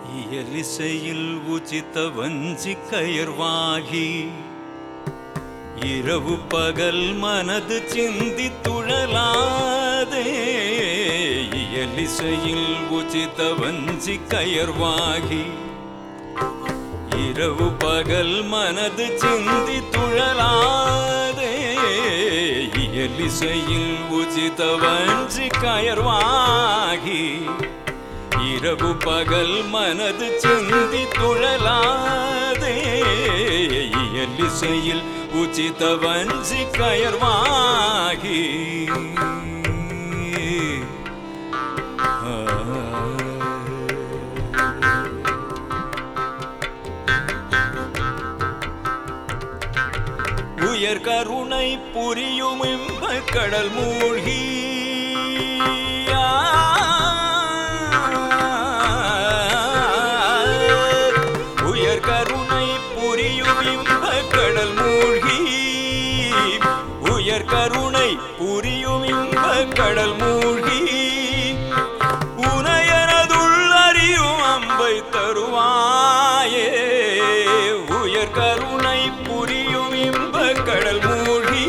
இயலிசையில் உச்சித்த வஞ்சி கயர்வாகி இரவு பகல் மனது சிந்தி துழலாதே இயலிசையில் உச்சித்த வஞ்சி கயர்வாகி இரவு பகல் மனது சிந்தி துழலாதே இயலிசையில் உச்சித வஞ்சி கயர்வாகி இரவு பகல் மனது சிந்தி துழலாதே இயலிசையில் உச்சித வஞ்சி கயர்வாகி உயர் கருணை புரியும் இன்ப கடல் மூழ்கி உயர் கருணை புரியும் இன்ப கடல் மூழ்கி உயர் கருணை புரியும் இன்ப கடல் மூழ்கி உனையனதுள் அறியும் அம்பை தருவாயே உயர் கருணை புரியும் இன்ப கடல் மூழ்கி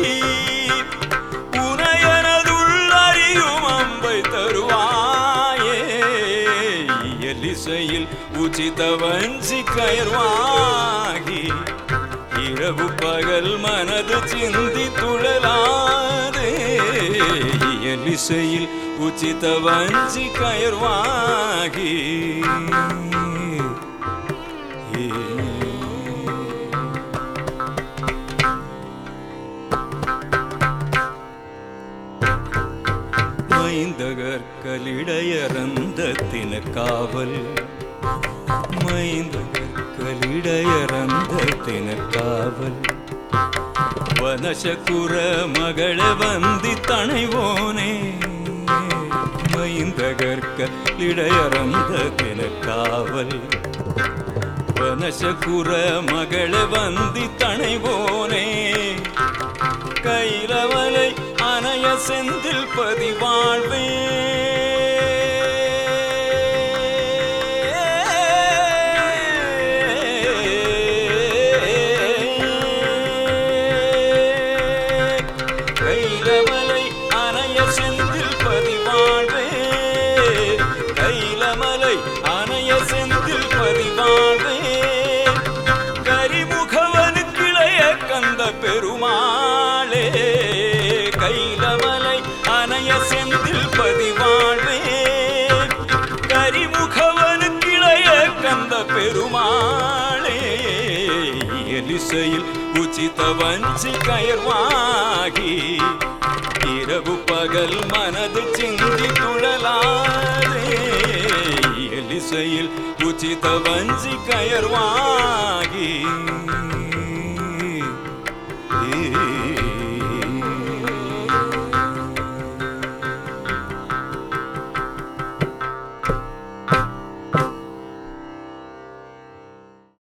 உனையனதுள் அறியும் அம்பை தருவாயே எலிசையில் உச்சித வஞ்சி கயர்வாகி இரவு பகல் மனது சிந்தி துழலாதே எலிசையில் உச்சித வஞ்சி கயர்வாகி மைந்தகற்களிடையறந்த தினக்காவல் மைந்தகற்களிடையறந்த தினக்காவல் வனசகுர மகள வந்தி தணைவோனே மைந்தகற்க இடையறந்த தினக்காவல் வனசகுர மகள வந்தி தணைவோனே கைலவலை அணைய செந்தில் பதிவாழ்வே கைலமலை அணைய செந்தில் பதிவாழ்வே கைலமலை அணைய செந்தில் பதிவாழ்வே கரிமுகவனு கிளைய கந்த பெருமாளே கைலமலை அணைய செந்தில் பதிவாழ்வே கரிமுகவனு கிளைய கந்த பெருமாளே எலிசையில் உச்சித வஞ்சி கயர்வாகி இரவு பகல் மனது சிந்தி துழலாதே எலிசையில் உச்சித வஞ்சி கயர்வாகி